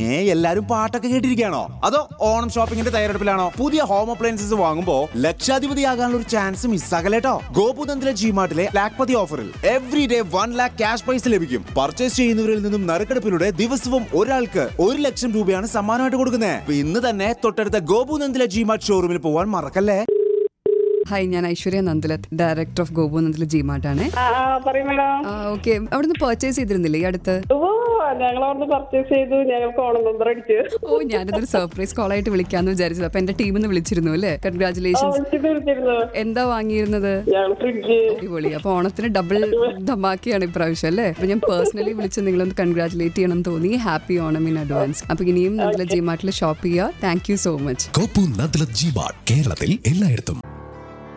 ഏ എല്ലാരും പാട്ടൊക്കെ കേട്ടിരിക്കുകയാണോ അതോ ഓണം ഷോപ്പിംഗിന്റെ തയ്യാറെടുപ്പിലാണോ പുതിയ ഹോം അപ്ലയൻസസ് വാങ്ങുമ്പോ ലക്ഷാധിപതിയാകാനുള്ള ഒരു ചാൻസ് മിസ്സാകലേട്ടോ ഗോപുനന്ദിലെ ജിമാർട്ടിലെ ലാക്പതി ഓഫറിൽ every day one lakh cash prize ലഭിക്കും പർച്ചേസ് ചെയ്യുന്നവരിൽ നിന്നും നറുക്കെടുപ്പിലൂടെ ദിവസവും ഒരാൾക്ക് ഒരു ലക്ഷം രൂപയാണ് സമ്മാനമായിട്ട് കൊടുക്കുന്നത് ഇന്ന് തന്നെ തൊട്ടടുത്ത ഗോപുനന്ദിലെ ജിമാർട്ട് ഷോറൂമിൽ പോവാൻ മറക്കല്ലേ ഹായ് ഞാൻ ഐശ്വര്യ നന്ദലത്ത് ഡയറക്ടർ ഓഫ് ഗോപു നന്ദല ജിമാർട്ടാണ് ആ ആ, പറയൂ മാഡം ഓക്കെ അവിടുന്ന് പർച്ചേസ് ചെയ്തിരുന്നില്ലേ ഈ അടുത്ത് ഓ ഞങ്ങൾ അവിടുന്ന് പർച്ചേസ് ചെയ്തു ഞങ്ങൾക്ക് ഓണം നമ്പർ അടിച്ചു ഓ ഞാനിതൊരു സർപ്രൈസ് കോൾ ആയിട്ട് വിളിക്കാന്ന് വിചാരിച്ചത് അപ്പൊ എന്റെ ടീമിൽ നിന്ന് വിളിച്ചിരുന്നു അല്ലേ ആ, കൺഗ്രാചുലേഷൻസ് വിളിച്ചിട്ട് വിളിച്ചിരുന്നു എന്താ വാങ്ങിയിരുന്നത് ഞങ്ങൾ ഫ്രിഡ്ജ് അടിപൊളി അപ്പൊ ഓണത്തിന് ഡബിൾ ധമാക്കിയാണ് ഇപ്രാവശ്യം അല്ലേ അപ്പൊ ഞാൻ പേഴ്സണലി വിളിച്ച് നിങ്ങളൊന്ന് കൺഗ്രാചുലേറ്റ് ചെയ്യണം എന്ന് തോന്നി ഹാപ്പി ഓണം ഇൻ അഡ്വാൻസ് അപ്പൊ ഇനിയും നന്ദല ജിമാർട്ടിൽ ഷോപ്പ് ചെയ്യുക thank you so much Gopu Nandalath G Mart കേരളത്തിൽ എല്ലായിടത്തും